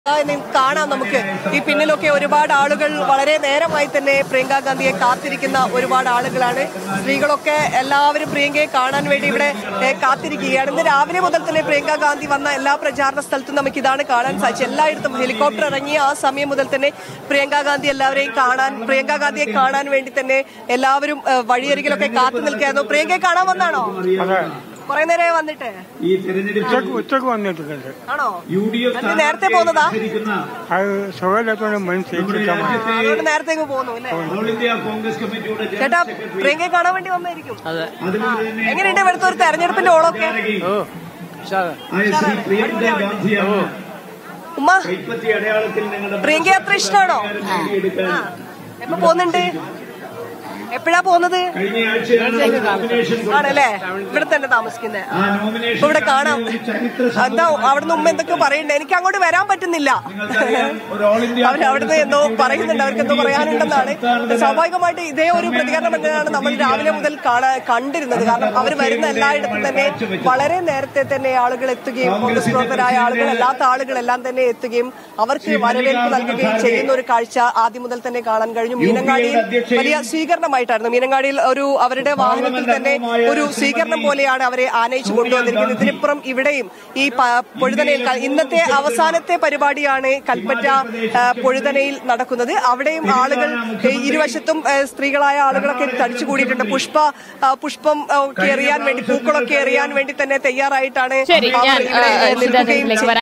ആ, ഇനി കാണാം നമുക്ക് ഈ പിന്നിലൊക്കെ ഒരുപാട് ആളുകൾ വളരെ നേരമായി തന്നെ പ്രിയങ്ക ഗാന്ധിയെ കാത്തിരിക്കുന്ന ഒരുപാട് ആളുകളാണ് സ്ത്രീകളൊക്കെ എല്ലാവരും പ്രിയങ്കയെ കാണാൻ വേണ്ടി ഇവിടെ ഏ, കാത്തിരിക്കുകയാണ് ഇന്ന് രാവിലെ മുതൽ തന്നെ പ്രിയങ്ക ഗാന്ധി വന്ന എല്ലാ പ്രചാരണ സ്ഥലത്തും നമുക്ക് ഇതാണ് കാണാൻ സാധിച്ചത് എല്ലായിടത്തും ഹെലികോപ്റ്റർ ഇറങ്ങിയ ആ സമയം മുതൽ തന്നെ പ്രിയങ്ക ഗാന്ധി എല്ലാവരെയും കാണാൻ പ്രിയങ്ക ഗാന്ധിയെ കാണാൻ വേണ്ടി തന്നെ എല്ലാവരും ഏ, വഴിയരികിലൊക്കെ കാത്തു നിൽക്കുകയായിരുന്നു പ്രിയങ്കയെ കാണാൻ വന്നാണോ കുറെ നേരമായി വന്നിട്ട് ഈ തെരഞ്ഞെടുപ്പ് ഉച്ചക്ക് ഉച്ചക്ക് വന്നിട്ടുണ്ട് ആണോ യു ഡി എഫ് എന്നിട്ട് നേരത്തെ പോന്നതാ അത് സുഖമില്ലാത്തതുകൊണ്ട് മനസ്സിലാക്കാൻ അതുകൊണ്ട് നേരത്തെ ഇങ്ങ് പോന്നു അല്ലേ ഓൾ ഇന്ത്യ കോൺഗ്രസ് കമ്മിറ്റിയുടെ ചേട്ടാ പ്രിയങ്കയെ കാണാൻ വേണ്ടി വന്നായിരിക്കും അതുപോലെ തന്നെ എങ്ങനെയുണ്ട് ഇവിടുത്തെ ഒരു തെരഞ്ഞെടുപ്പിന്റെ ഓളൊക്കെ ആയ ശ്രീ പ്രിയങ്ക ഗാന്ധിയാണ് ഉമ്മ കൈപ്പത്തി അടയാളത്തിൽ നിങ്ങളുടെ പ്രിയങ്ക അത്ര ഇഷ്ടമാണോ നേടിയെടുക്കാൻ ആ എപ്പോ പോകുന്നുണ്ട് എപ്പോഴാ പോകുന്നത് കഴിഞ്ഞ ആഴ്ചയാണ് നോമിനേഷൻ ആണല്ലേ ഇവിടെ തന്നെ താമസിക്കുന്നത് ആ നോമിനേഷൻ ഇപ്പൊ ഇവിടെ കാണാം ഒരു ചരിത്ര എന്താ അവിടുന്ന് ഉമ്മ എന്തൊക്കെ പറയണ്ടേ എനിക്ക് അങ്ങോട്ട് വരാൻ പറ്റുന്നില്ല ഒരു ഓൾ ഇന്ത്യ അവർ അവിടുന്ന് എന്തോ പറയുന്നുണ്ട് അവർക്ക് എന്തോ പറയാനുണ്ടെന്നാണ് സ്വാഭാവികമായിട്ട് ഇതേ ഒരു പ്രതികരണം തന്നെയാണ് നമ്മൾ രാവിലെ മുതൽ കാണാൻ കണ്ടിരുന്നത് കാരണം അവർ വരുന്ന എല്ലായിടത്തും തന്നെ വളരെ നേരത്തെ തന്നെ ആളുകൾ എത്തുകയും കോൺഗ്രസ് പ്രവർത്തകരായ ആളുകൾ അല്ലാത്ത ആളുകളെല്ലാം തന്നെ എത്തുകയും അവർക്ക് വരവേൽപ്പ് നൽകുകയും ചെയ്യുന്ന ഒരു കാഴ്ച ആദ്യം മുതൽ തന്നെ കാണാൻ കഴിഞ്ഞു മീനങ്ങാടിയിൽ വലിയ സ്വീകരണമായിട്ടായിരുന്നു മീനങ്ങാടിയിൽ ഒരു അവരുടെ വാഹനത്തിൽ തന്നെ ഒരു സ്വീകരണം പോലെയാണ് അവരെ ആനയിച്ചു കൊണ്ടുവന്നിരിക്കുന്നത് ഇതിനിപ്പുറം ഇവിടെയും ഈ പ- പൊഴുതനയിൽ ക- ഇന്നത്തെ അവസാനത്തെ പരിപാടിയാണ് കൽപ്പറ്റ ആ, പൊഴുതനയിൽ നടക്കുന്നത് അവിടെയും ആളുകൾ ഏ, ഇരുവശത്തും ഏ, സ്ത്രീകളായ ആളുകളൊക്കെ തടിച്ചു കൂടിയിട്ടുണ്ട് പുഷ്പ ആ, പുഷ്പം ആ, ഒക്കെ എറിയാൻ വേണ്ടി പൂക്കളൊക്കെ എറിയാൻ വേണ്ടി തന്നെ തയ്യാറായിട്ടാണ് ശരി അവർ ഞാൻ ഇവിടെ, ആ, ഏ, നിൽക്കുകയും സിദ്ധാർത്ഥത്തിലേക്ക് വരാം